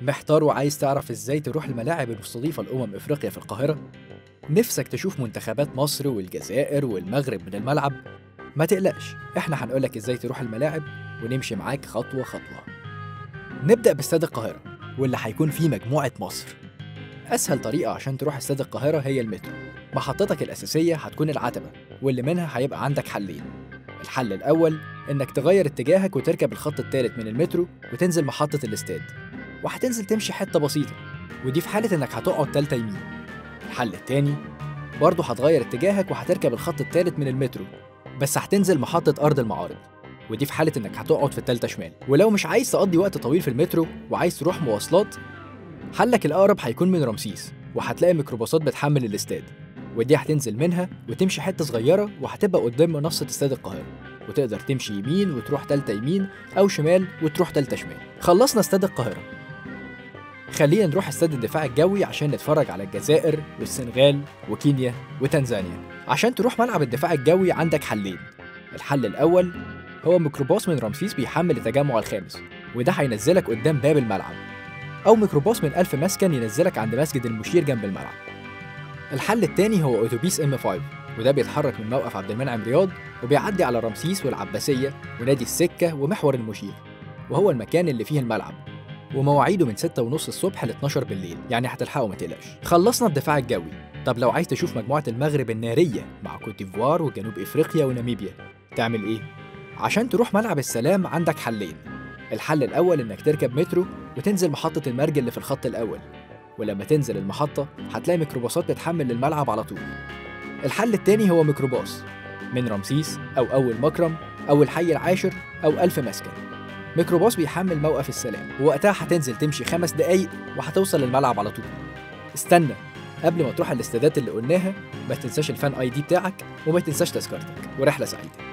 محتار وعايز تعرف ازاي تروح الملاعب المستضيفة لأمم إفريقيا في القاهرة؟ نفسك تشوف منتخبات مصر والجزائر والمغرب من الملعب؟ ما تقلقش احنا هنقولك ازاي تروح الملاعب ونمشي معاك خطوة خطوة نبدأ باستاد القاهرة واللي هيكون فيه مجموعة مصر أسهل طريقة عشان تروح استاد القاهرة هي المترو محطتك الأساسية هتكون العتبة واللي منها هيبقى عندك حلين الحل الأول إنك تغير اتجاهك وتركب الخط الثالث من المترو وتنزل محطة الاستاد وهتنزل تمشي حتة بسيطة ودي في حالة إنك هتقعد تالتة يمين الحل التاني برضه هتغير اتجاهك وهتركب الخط الثالث من المترو بس هتنزل محطة أرض المعارض ودي في حالة إنك هتقعد في التالتة شمال ولو مش عايز تقضي وقت طويل في المترو وعايز تروح مواصلات حلك الأقرب هيكون من رمسيس وهتلاقي ميكروباصات بتحمل الاستاد ودي هتنزل منها وتمشي حتة صغيرة وهتبقى قدام منصة استاد القاهرة وتقدر تمشي يمين وتروح تالتة يمين أو شمال وتروح تالتة شمال خلصنا استاد القاهرة خلينا نروح استاد الدفاع الجوي عشان نتفرج على الجزائر والسنغال وكينيا وتنزانيا عشان تروح ملعب الدفاع الجوي عندك حلين الحل الأول هو ميكروباص من رمسيس بيحمل التجمع الخامس وده هينزلك قدام باب الملعب أو ميكروباص من ألف مسكن ينزلك عند مسجد المشير جنب الملعب الحل التاني هو أتوبيس ام 5 وده بيتحرك من موقف عبد المنعم رياض وبيعدي على رمسيس والعباسية ونادي السكة ومحور المشير وهو المكان اللي فيه الملعب ومواعيده من 6 ونص الصبح ل 12 بالليل يعني هتلحقوا ما تقلقش خلصنا الدفاع الجوي طب لو عايز تشوف مجموعة المغرب النارية مع كوت ديفوار وجنوب افريقيا وناميبيا تعمل ايه؟ عشان تروح ملعب السلام عندك حلين الحل الأول إنك تركب مترو وتنزل محطة المرج اللي في الخط الأول ولما تنزل المحطة هتلاقي ميكروباصات بتحمل للملعب على طول الحل التاني هو ميكروباص من رمسيس أو أول مكرم أو الحي العاشر أو ألف مسكن ميكروباص بيحمل موقف السلام ووقتها هتنزل تمشي خمس دقايق وهتوصل للملعب على طول استنى قبل ما تروح الاستادات اللي قلناها ما تنساش الفان اي دي بتاعك وما تنساش تذكرتك ورحلة سعيدة